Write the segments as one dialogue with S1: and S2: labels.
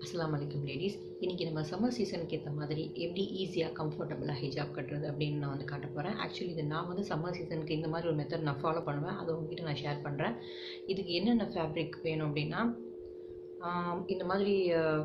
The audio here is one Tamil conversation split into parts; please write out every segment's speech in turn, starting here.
S1: அஸ்ஸலாமு அலைக்கும் லேடிஸ் இன்றைக்கி நம்ம சம்மர் சீசனுக்கு ஏற்ற மாதிரி எப்படி ஈஸியாக கம்ஃபர்டபுளாக ஹிஜாப் கட்டுறது அப்படின்னு நான் வந்து காட்ட போகிறேன் ஆக்சுவலி இது நான் வந்து சம்மர் சீசனுக்கு இந்த மாதிரி ஒரு மெத்தட் நான் ஃபாலோ பண்ணுவேன் அதை உங்ககிட்ட நான் ஷேர் பண்ணுறேன் இதுக்கு என்னென்ன ஃபேப்ரிக் வேணும் அப்படின்னா ஆம், இந்த மாதிரி அஹ்,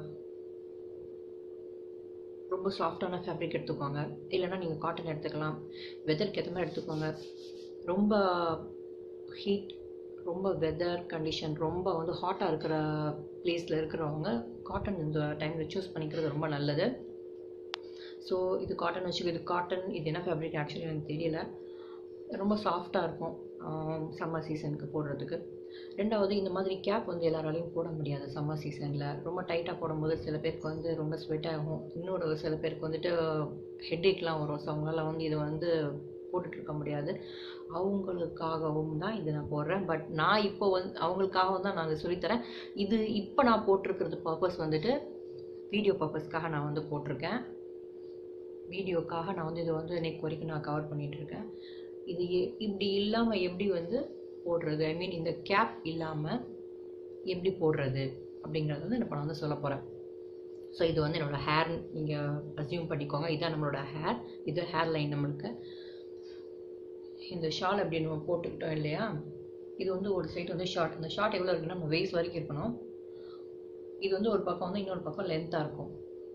S1: ரொம்ப சாஃப்டான ஃபேப்ரிக் எடுத்துக்கோங்க இல்லைன்னா நீங்கள் காட்டன் எடுத்துக்கலாம் வெதருக்கு ஏற்ற மாதிரி எடுத்துக்கோங்க ரொம்ப ஹீட் ரொம்ப வெதர் கண்டிஷன் ரொம்ப வந்து ஹாட்டாக இருக்கிற பிளேஸில் இருக்கிறவங்க காட்டன் இந்த டைமில் சூஸ் பண்ணிக்கிறது ரொம்ப நல்லது ஸோ இது காட்டன் வச்சுக்க இது காட்டன் இது என்ன ஃபேப்ரிக் ஆக்சுவலி எனக்கு தெரியல ரொம்ப சாஃப்டாக இருக்கும் சம்மர் சீசனுக்கு போடுறதுக்கு ரெண்டாவது இந்த மாதிரி கேப் வந்து எல்லாராலையும் போட முடியாது சம்மர் சீசனில் ரொம்ப டைட்டாக போடும்போது சில பேருக்கு வந்து ரொம்ப ஸ்வெட் ஆகும் இன்னொரு சில பேருக்கு வந்துட்டு ஹெட்டேக்லாம் வரும் ஸோ அவங்களால வந்து இதை வந்து போட்டுட்டு இருக்க முடியாது அவங்களுக்காகவும் தான் இதை நான் போடுறேன் பட் நான் இப்போ வந்து அவங்களுக்காகவும் தான் நான் அதை சொல்லித்தரேன் இது இப்போ நான் போட்டிருக்கிறது பர்பஸ் வந்துட்டு வீடியோ பர்பஸ்க்காக நான் வந்து போட்டிருக்கேன் வீடியோக்காக நான் வந்து இதை வந்து நெக் வரைக்கும் நான் கவர் பண்ணிகிட்டு இருக்கேன் இது எ- இப்படி இல்லாமல் எப்படி வந்து போடுறது ஐ மீன் இந்த கேப் இல்லாமல் எப்படி போடுறது அப்படிங்கிறது வந்து இப்போ நான் வந்து சொல்ல போகிறேன் ஸோ இது வந்து என்னோடய ஹேர் நீங்கள் அசியூம் பண்ணிக்கோங்க இதான் நம்மளோட ஹேர் இது ஹேர் லைன் நம்மளுக்கு இந்த ஷால் அப்படி நம்ம போட்டுக்கிட்டோம் இல்லையா இது வந்து ஒரு சைடு வந்து ஷார்ட் இந்த ஷார்ட் எவ்வளோ இருக்குன்னா நம்ம வெய்ஸ் வரைக்கும் இருக்கணும் இது வந்து ஒரு பக்கம் வந்து இன்னொரு பக்கம் லென்த்தாக இருக்கும்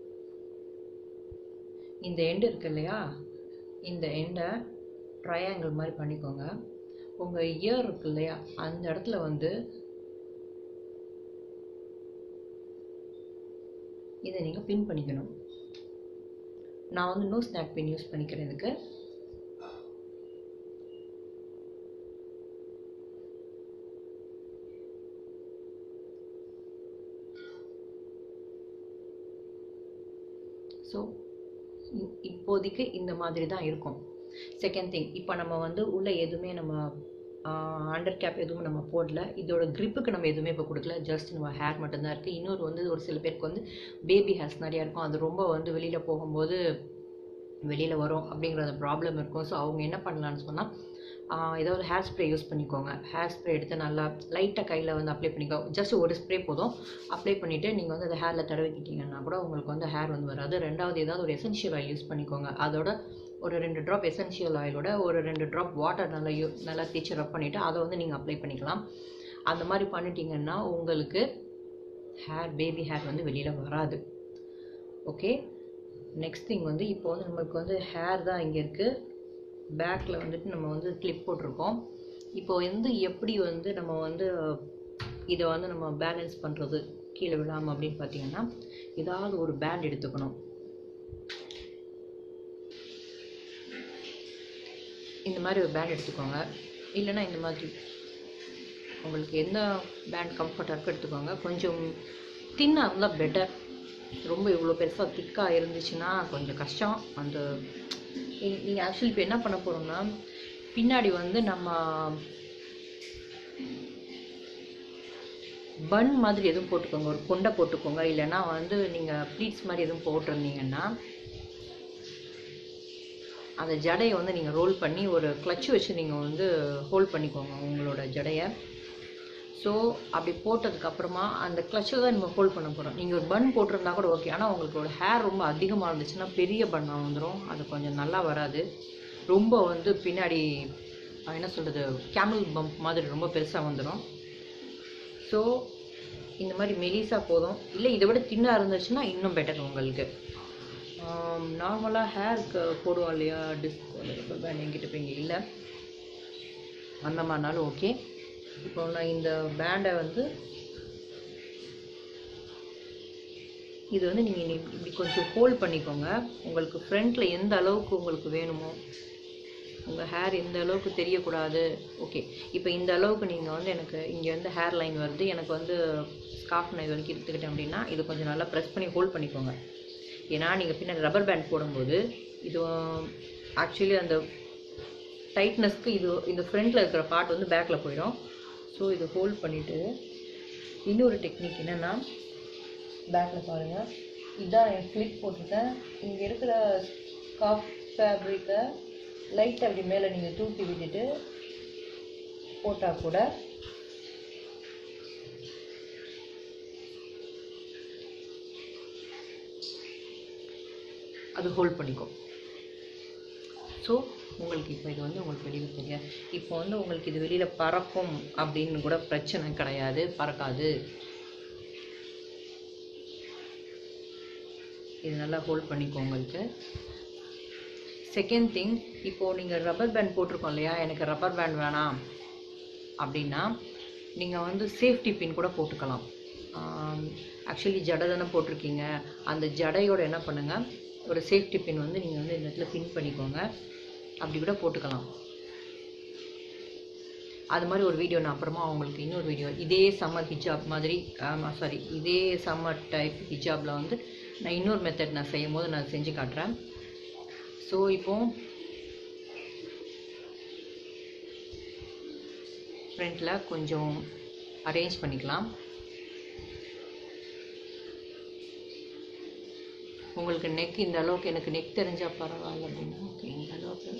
S1: இந்த எண்டு இருக்கு இல்லையா இந்த எண்டை ட்ரையாங்கிள் மாதிரி பண்ணிக்கோங்க உங்கள் இயர் இருக்கு இல்லையா அந்த இடத்துல வந்து இதை நீங்கள் பின் பண்ணிக்கணும் நான் வந்து நோ ஸ்நாக் பின் யூஸ் பண்ணிக்கிறேன் இதுக்கு ஸோ இப்போதைக்கு இந்த மாதிரி தான் இருக்கும் செகண்ட் திங் இப்போ நம்ம வந்து உள்ள எதுவுமே நம்ம அண்டர் கேப் எதுவும் நம்ம போடல இதோட gripக்கு நம்ம எதுவுமே இப்போ கொடுக்கல ஜஸ்ட் நம்ம ஹேர் மட்டும்தான் இருக்குது இன்னொரு வந்து ஒரு சில பேருக்கு வந்து பேபி ஹேர்ஸ் நிறையா இருக்கும் அது ரொம்ப வந்து வெளியில் போகும்போது வெளியில் வரும் அப்படிங்கிற அந்த ப்ராப்ளம் இருக்கும் ஸோ அவங்க என்ன பண்ணலான்னு சொன்னால் ஏதாவது ஹேர் ஸ்ப்ரே யூஸ் பண்ணிக்கோங்க ஹேர் ஸ்ப்ரே எடுத்து நல்லா லைட்டாக கையில் வந்து அப்ளை பண்ணிக்கோ ஜஸ்ட் ஒரு ஸ்ப்ரே போதும் அப்ளை பண்ணிவிட்டு நீங்கள் வந்து அதை ஹேரில் தடவிக்கிட்டீங்கன்னா கூட உங்களுக்கு வந்து ஹேர் வந்து வராது ரெண்டாவது ஏதாவது ஒரு எசென்ஷியல் ஆயில் யூஸ் பண்ணிக்கோங்க அதோட ஒரு ரெண்டு ட்ராப் எசென்ஷியல் ஆயிலோட ஒரு ரெண்டு ட்ராப் வாட்டர் நல்லா யூ நல்லா தேய்ச்சி ரப் பண்ணிவிட்டு அதை வந்து நீங்கள் அப்ளை பண்ணிக்கலாம் அந்த மாதிரி பண்ணிட்டீங்கன்னா உங்களுக்கு ஹேர் பேபி ஹேர் வந்து வெளியில் வராது ஓகே நெக்ஸ்ட் திங் வந்து இப்போ வந்து நமக்கு வந்து ஹேர் தான் இங்கே இருக்குது பேக்கில் வந்துட்டு நம்ம வந்து கிளிப் போட்டிருக்கோம் இப்போ வந்து எப்படி வந்து நம்ம வந்து இதை வந்து நம்ம பேலன்ஸ் பண்ணுறது கீழே விழாமல் அப்படின்னு பார்த்தீங்கன்னா ஏதாவது ஒரு பேண்ட் எடுத்துக்கணும் இந்த மாதிரி ஒரு பேண்ட் எடுத்துக்கோங்க இல்லைன்னா இந்த மாதிரி உங்களுக்கு எந்த பேண்ட் கம்ஃபர்ட்டாக இருக்கோ எடுத்துக்கோங்க கொஞ்சம் தின்னாக இருந்தால் பெட்டர் ரொம்ப இவ்வளோ பெருசாக திக்காக இருந்துச்சுன்னா கொஞ்சம் கஷ்டம் அந்த நீங்கள் ஆக்சுவலி இப்போ என்ன பண்ண போகிறோம்னா பின்னாடி வந்து நம்ம பன் மாதிரி எதுவும் போட்டுக்கோங்க ஒரு கொண்டை போட்டுக்கோங்க இல்லைன்னா வந்து நீங்கள் ப்ளீட்ஸ் மாதிரி எதுவும் போட்டிருந்தீங்கன்னா அந்த ஜடையை வந்து நீங்கள் ரோல் பண்ணி ஒரு கிளச் வச்சு நீங்கள் வந்து ஹோல்ட் பண்ணிக்கோங்க உங்களோட ஜடையை ஸோ அப்படி போட்டதுக்கப்புறமா அந்த கிளச்சில் தான் நம்ம ஹோல்ட் பண்ண போகிறோம் நீங்கள் ஒரு பன் போட்டிருந்தா கூட ஓகே ஆனால் உங்களுக்கு ஒரு ஹேர் ரொம்ப அதிகமாக இருந்துச்சுன்னா பெரிய பண்ணாக வந்துடும் அது கொஞ்சம் நல்லா வராது ரொம்ப வந்து பின்னாடி அஹ், என்ன சொல்கிறது கேமல் பம்ப் மாதிரி ரொம்ப பெருசாக வந்துடும் ஸோ இந்த மாதிரி மெலிசா போதும் இல்லை இதை விட தின்னாக இருந்துச்சுன்னா இன்னும் பெட்டர் உங்களுக்கு நார்மலாக ஹேருக்கு போடுவோம் இல்லையா டிஸ்க் பேண்ட் என்கிட்ட இப்போ இங்கே இல்லை அந்த மாதிரினாலும் ஓகே இப்போ நான் இந்த பேண்டை வந்து இது வந்து நீங்கள் இப்படி கொஞ்சம் ஹோல்ட் பண்ணிக்கோங்க உங்களுக்கு ஃப்ரண்ட்டில் எந்த அளவுக்கு உங்களுக்கு வேணுமோ உங்கள் ஹேர் எந்த அளவுக்கு தெரியக்கூடாது ஓகே இப்போ இந்த அளவுக்கு நீங்கள் வந்து எனக்கு இங்கே வந்து ஹேர் லைன் வருது எனக்கு வந்து ஸ்கார்ஃப் நான் இது வரைக்கும் எடுத்துக்கிட்டேன் அப்படின்னா இது கொஞ்சம் நல்லா ப்ரெஸ் பண்ணி ஹோல்ட் பண்ணிக்கோங்க ஏன்னா நீங்கள் பின்னாடி ரப்பர் பேண்ட் போடும்போது இது ஆக்சுவலி அந்த டைட்னஸ்க்கு இது இந்த ஃப்ரண்ட்டில் இருக்கிற பார்ட் வந்து பேக்கில் போயிடும் ஸோ இதை ஹோல்ட் பண்ணிவிட்டு இன்னொரு டெக்னிக் என்னென்னா பேக்கில் பாருங்கள் இதான் என் ஃப்ளிப் போட்டிருக்கேன் இங்கே இருக்கிற ஸ்கார்ஃப் ஃபேப்ரிக்கை லைட்டாக அப்படி மேலே நீங்கள் தூக்கி விட்டுட்டு போட்டால் கூட அது ஹோல்ட் பண்ணிக்கும் ஸோ உங்களுக்கு இப்போ இது வந்து உங்களுக்கு வெளியில் தெரியாது இப்போ வந்து உங்களுக்கு இது வெளியில் பறக்கும் அப்படின்னு கூட பிரச்சனை கிடையாது பறக்காது இது நல்லா ஹோல்ட் பண்ணிக்கும் உங்களுக்கு செகண்ட் திங் இப்போது நீங்கள் ரப்பர் பேண்ட் போட்டிருக்கோம் இல்லையா எனக்கு ரப்பர் பேண்ட் வேணாம் அப்படின்னா நீங்கள் வந்து சேஃப்டி பின் கூட போட்டுக்கலாம் ஆக்சுவலி ஜடை தானே போட்டிருக்கீங்க அந்த ஜடையோட என்ன பண்ணுங்கள் ஒரு சேஃப்டி பின் வந்து நீங்கள் வந்து இந்த இடத்துல பின் பண்ணிக்கோங்க அப்படி கூட போட்டுக்கலாம் அது மாதிரி ஒரு வீடியோ நான் அப்புறமா உங்களுக்கு இன்னொரு வீடியோ இதே சம்மர் ஹிஜாப் மாதிரி ஆமாம் சாரி இதே சம்மர் டைப் ஹிஜாபில் வந்து நான் இன்னொரு மெத்தட் நான் செய்யும் போது நான் செஞ்சு காட்டுறேன் ஸோ இப்போ ஃப்ரண்ட்டில் கொஞ்சம் அரேஞ்ச் பண்ணிக்கலாம் உங்களுக்கு நெக் இந்த அளவுக்கு எனக்கு நெக் தெரிஞ்சால் பரவாயில்ல அப்படின்னா ஓகே இந்த அளவுக்கு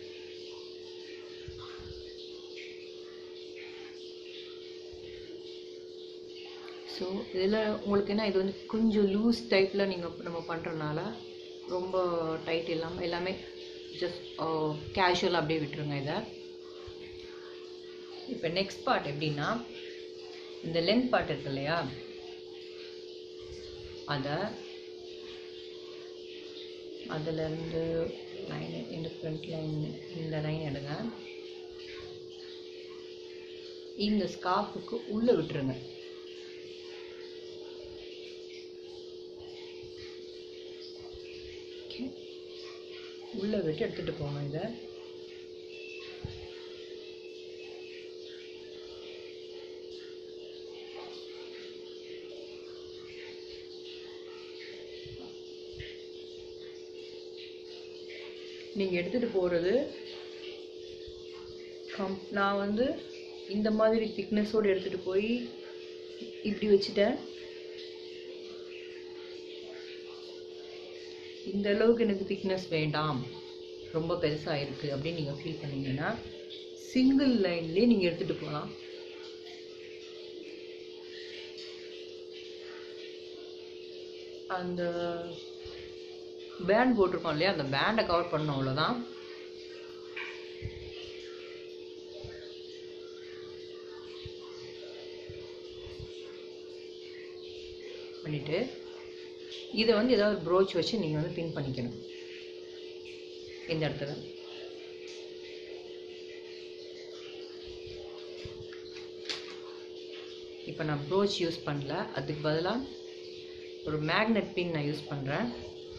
S1: ஸோ இதில் உங்களுக்கு என்ன இது வந்து கொஞ்சம் லூஸ் டைப்பில் நீங்கள் நம்ம பண்ணுறனால ரொம்ப டைட் இல்லாமல் எல்லாமே ஜஸ்ட் கேஷுவலாக அப்படியே விட்டுருங்க இதை இப்போ நெக்ஸ்ட் பார்ட் எப்படின்னா இந்த லென்த் பார்ட் இருக்கு இல்லையா அதை அதுலேருந்து லைன் இந்த ஃப்ரண்ட் லைன் இந்த லைன் எடுங்க இந்த ஸ்கார்ஃபுக்கு உள்ளே விட்டுருங்க ஓகே உள்ளே விட்டு எடுத்துகிட்டு போங்க இதை நீங்கள் எடுத்துகிட்டு போகிறது கம் நான் வந்து இந்த மாதிரி திக்னஸோடு எடுத்துகிட்டு போய் இப்படி வச்சுட்டேன் இந்த அளவுக்கு எனக்கு திக்னஸ் வேண்டாம் ரொம்ப பெருசாக இருக்குது அப்படின்னு நீங்கள் ஃபீல் பண்ணீங்கன்னா சிங்கிள் லைன்லேயே நீங்கள் எடுத்துகிட்டு போகலாம் அந்த பேண்ட் போட்டிருக்கோம் இல்லையா அந்த பேண்டை கவர் பண்ணோம் அவ்வளோதான் பண்ணிவிட்டு இதை வந்து ஏதாவது ப்ரோச் வச்சு நீங்கள் வந்து பின் பண்ணிக்கணும் இந்த இடத்துல இப்போ நான் ப்ரோச் யூஸ் பண்ணல அதுக்கு பதிலாக ஒரு மேக்னெட் பின் நான் யூஸ் பண்ணுறேன்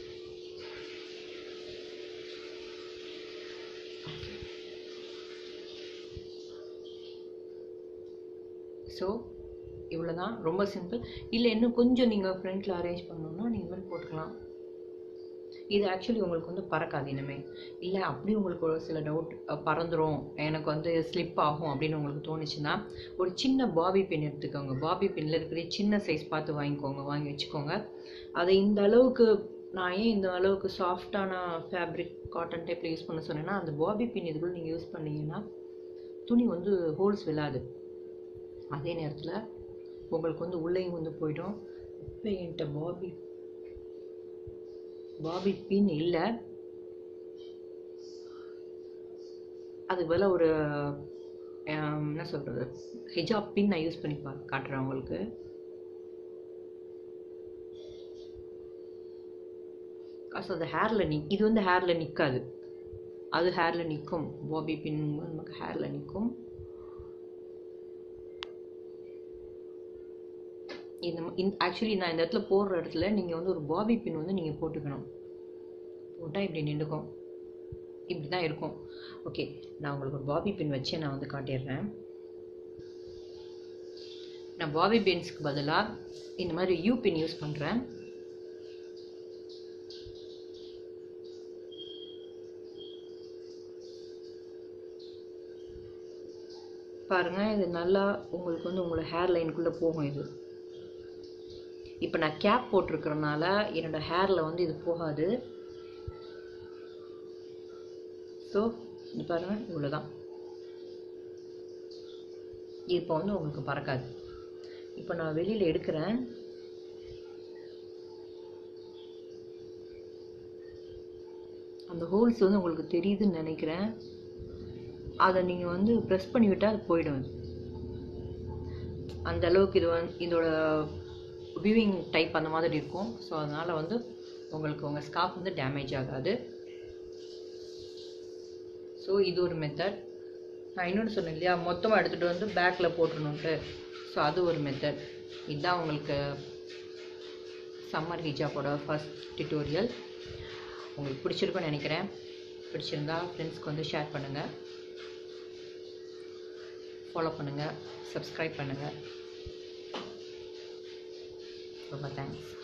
S1: ஸோ இவ்வளோ தான் ரொம்ப சிம்பிள் இல்லை இன்னும் கொஞ்சம் நீங்கள் ஃப்ரண்ட்டில் அரேஞ்ச் பண்ணணுன்னா நீங்கள் மாதிரி போட்டுக்கலாம் இது ஆக்சுவலி உங்களுக்கு வந்து பறக்காது இனிமேல் இல்லை அப்படி உங்களுக்கு ஒரு சில டவுட் பறந்துடும் எனக்கு வந்து ஸ்லிப் ஆகும் அப்படின்னு உங்களுக்கு தோணுச்சுன்னா ஒரு சின்ன பாபி பின் எடுத்துக்கோங்க பாபி பின்னில் இருக்கிற சின்ன சைஸ் பார்த்து வாங்கிக்கோங்க வாங்கி வச்சுக்கோங்க அதை இந்த அளவுக்கு நான் ஏன் இந்த அளவுக்கு சாஃப்டான ஃபேப்ரிக் காட்டன் டைப்பில் யூஸ் பண்ண சொன்னேன்னா அந்த பாபி பின் இதுக்குள்ள நீங்கள் யூஸ் பண்ணீங்கன்னா துணி வந்து ஹோல்ஸ் விழாது அதே நேரத்தில் உங்களுக்கு வந்து உள்ளேயும் வந்து போயிடும் இப்போ என்கிட்ட பாபி பாபி பின் இல்லை அதுக்கு பதிலாக ஒரு ஆம், என்ன சொல்கிறது ஹிஜாப் பின் நான் யூஸ் பண்ணி பா காட்டுறேன் உங்களுக்கு காசு அது ஹேரில் நிக் இது வந்து ஹேரில் நிற்காது அது ஹேரில் நிற்கும் பாபி பின் நமக்கு ஹேரில் நிற்கும் இந்த இன் ஆக்சுவலி நான் இந்த இடத்துல போடுற இடத்துல நீங்கள் வந்து ஒரு பாபி பின் வந்து நீங்கள் போட்டுக்கணும் போட்டால் இப்படி நின்றுக்கும் இப்படி தான் இருக்கும் ஓகே நான் உங்களுக்கு ஒரு பாபி பின் வச்சு நான் வந்து காட்டிடுறேன் நான் பாபி பின்ஸ்க்கு பதிலாக இந்த மாதிரி யூ பின் யூஸ் பண்ணுறேன் பாருங்கள் இது நல்லா உங்களுக்கு வந்து உங்களோட ஹேர் லைனுக்குள்ளே போகும் இது இப்போ நான் கேப் போட்டிருக்கிறனால என்னோட ஹேரில் வந்து இது போகாது ஸோ இது பாருங்கள் இவ்வளோ தான் இப்போ வந்து உங்களுக்கு பறக்காது இப்போ நான் வெளியில் எடுக்கிறேன் அந்த ஹோல்ஸ் வந்து உங்களுக்கு தெரியுதுன்னு நினைக்கிறேன் அதை நீங்கள் வந்து ப்ரெஸ் பண்ணி விட்டால் அது போயிடும் அது. அந்த அளவுக்கு இது வந்து இதோட வியூவிங் டைப் அந்த மாதிரி இருக்கும் ஸோ அதனால் வந்து உங்களுக்கு உங்கள் ஸ்கார்ஃப் வந்து டேமேஜ் ஆகாது ஸோ இது ஒரு மெத்தட் நான் இன்னொன்று சொன்னேன் இல்லையா மொத்தமாக எடுத்துகிட்டு வந்து பேக்கில் போட்டுருணுன்ட்டு ஸோ அது ஒரு மெத்தட் இதுதான் உங்களுக்கு சம்மர் ஹிஜாப்போட ஃபர்ஸ்ட் டியூட்டோரியல் உங்களுக்கு பிடிச்சிருக்குன்னு நினைக்கிறேன் பிடிச்சிருந்தா ஃப்ரெண்ட்ஸ்க்கு வந்து ஷேர் பண்ணுங்கள் ஃபாலோ பண்ணுங்கள் சப்ஸ்கிரைப் பண்ணுங்கள் ரொம்ப தேங்க்ஸ்